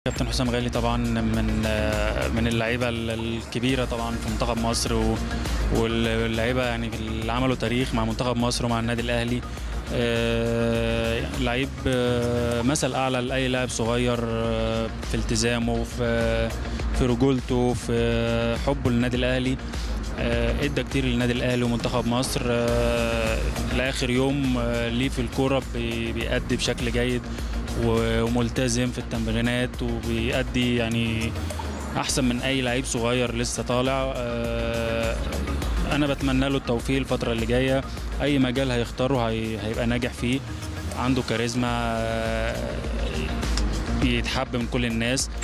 كابتن حسام غالي طبعا من من اللعيبه الكبيره طبعا في منتخب مصر و- واللعيبه يعني اللي عملوا تاريخ مع منتخب مصر ومع النادي الاهلي آه، لعيب آه، مثل اعلى لاي لاعب صغير آه، في التزامه في في رجولته في حبه للنادي الاهلي آه، ادى كتير للنادي الاهلي ومنتخب مصر آه، لاخر يوم آه، ليه في الكوره بي- بيأدي بشكل جيد و- وملتزم في التمرينات وبيأدي يعني احسن من اي لعيب صغير لسه طالع آه، انا بتمنى له التوفيق الفتره اللي جايه اي مجال هيختاره هي- هيبقى ناجح فيه عنده كاريزما آه، بيتحب من كل الناس